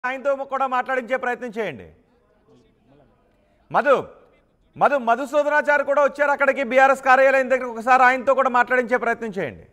ఆయనతో కూడా మాట్లాడించే ప్రయత్నం చేయండి మధు మధు మధుసూదనాచారి కూడా వచ్చారు అక్కడికి బీఆర్ఎస్ కార్యాలయం దగ్గర ఒకసారి ఆయనతో కూడా మాట్లాడించే ప్రయత్నం చేయండి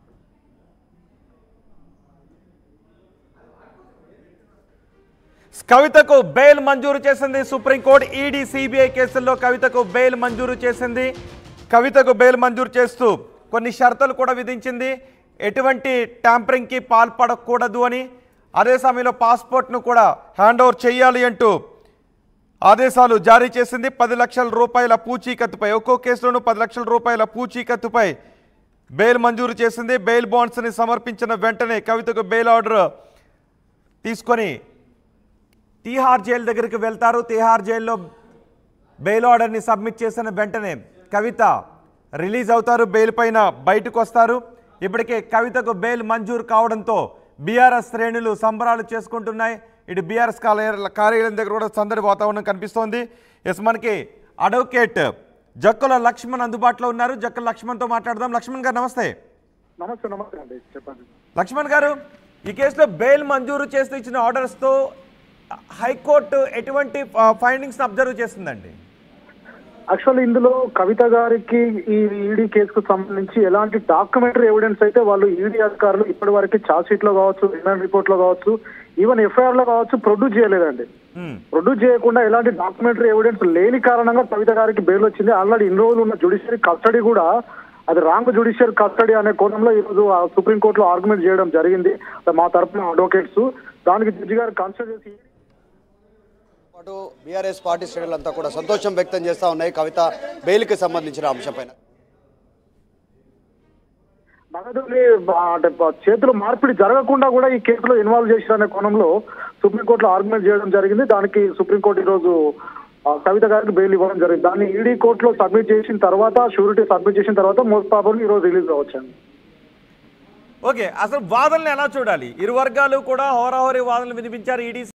కవితకు బెయిల్ మంజూరు చేసింది సుప్రీంకోర్టు ఈడీ సిబిఐ కేసుల్లో కవితకు బెయిల్ మంజూరు చేసింది కవితకు బెయిల్ మంజూరు చేస్తూ కొన్ని షరతులు కూడా విధించింది ఎటువంటి ట్యాంపరింగ్కి పాల్పడకూడదు అని అదే సమయంలో పాస్పోర్ట్ను కూడా హ్యాండ్ ఓవర్ చేయాలి అంటూ ఆదేశాలు జారీ చేసింది పది లక్షల రూపాయల పూచీకత్తుపై ఒక్కో కేసులోనూ పది లక్షల రూపాయల పూచీకత్తుపై బెయిల్ మంజూరు చేసింది బెయిల్ బాండ్స్ని సమర్పించిన వెంటనే కవితకు బెయిల్ ఆర్డర్ తీసుకొని తీహార్ జైలు దగ్గరికి వెళ్తారు తీహార్ జైల్లో బెయిల్ ఆర్డర్ని సబ్మిట్ చేసిన వెంటనే కవిత రిలీజ్ అవుతారు బెయిల్ పైన బయటకు వస్తారు ఇప్పటికే కవితకు బెయిల్ మంజూరు కావడంతో బీఆర్ఎస్ శ్రేణులు సంబరాలు చేసుకుంటున్నాయి ఇటు బీఆర్ఎస్ కార్యాలయ కార్యాలయం దగ్గర కూడా సందడి వాతావరణం కనిపిస్తోంది ఎస్ మనకి అడ్వకేట్ జక్కుల లక్ష్మణ్ అందుబాటులో ఉన్నారు జక్కుల లక్ష్మణ్తో మాట్లాడదాం లక్ష్మణ్ గారు నమస్తే నమస్తే నమస్తే అండి చెప్పండి లక్ష్మణ్ గారు ఈ కేసులో బెయిల్ మంజూరు చేస్తూ ఇచ్చిన ఆర్డర్స్తో హైకోర్టు ఎటువంటి ఫైండింగ్స్ అబ్జర్వ్ చేస్తుందండి యాక్చువల్ ఇందులో కవిత గారికి ఈ ఈడీ కేసుకు సంబంధించి ఎలాంటి డాక్యుమెంటరీ ఎవిడెన్స్ అయితే వాళ్ళు ఈడీ అధికారులు ఇప్పటి వరకు ఛార్జ్ షీట్ లో కావచ్చు రిమాండ్ రిపోర్ట్ లో కావచ్చు ఈవెన్ ఎఫ్ఐఆర్ లో కావచ్చు ప్రొడ్యూస్ చేయలేదండి హ్మ్. ప్రొడ్యూస్ చేయకుండా ఎలాంటి డాక్యుమెంటరీ ఎవిడెన్స్ లేని కారణంగా కవిత గారికి బెయిల్ వచ్చింది ఆల్రెడీ ఇన్ని రోజులు ఉన్న జ్యుడిషియరీ కస్టడీ కూడా అది రాంగ్ జ్యుడిషియల్ కస్టడీ అనే కోణంలో ఈ రోజు సుప్రీంకోర్టులో ఆర్గ్యుమెంట్ చేయడం జరిగింది మా తరపున అడ్వకేట్స్ దానికి జడ్జి గారు కన్సిడర్ చేసి పాటు బీఆర్ఎస్ పార్టీ శ్రేణులంతా కూడా సంతోషం వ్యక్తం చేస్తా ఉన్నాయి కవిత బెయిల్కి సంబంధించిన అంశంపైన నగదుని బా- అంటే బా- చేతులు మార్పిడి జరగకుండా కూడా ఈ కేసులో ఇన్వాల్వ్ చేశారనే కోణంలో సుప్రీంకోర్టులో ఆర్గ్యుమెంట్ చేయడం జరిగింది దానికి సుప్రీంకోర్టు ఈ రోజు ఆ, కవిత గారికి బెయిల్ ఇవ్వడం జరిగింది దాన్ని ఈడీ కోర్టులో సబ్మిట్ చేసిన తర్వాత షూరిటీ సబ్మిట్ చేసిన తర్వాత మోస్ట్ ప్రాబుల్ ఈ రోజు రిలీజ్ అవ్వచ్చండి ఓకే అసలు వాదనలు ఎలా చూడాలి ఇరు వర్గాలు కూడా హోరాహోరీ వాదనలు వినిపించారు ఈడీ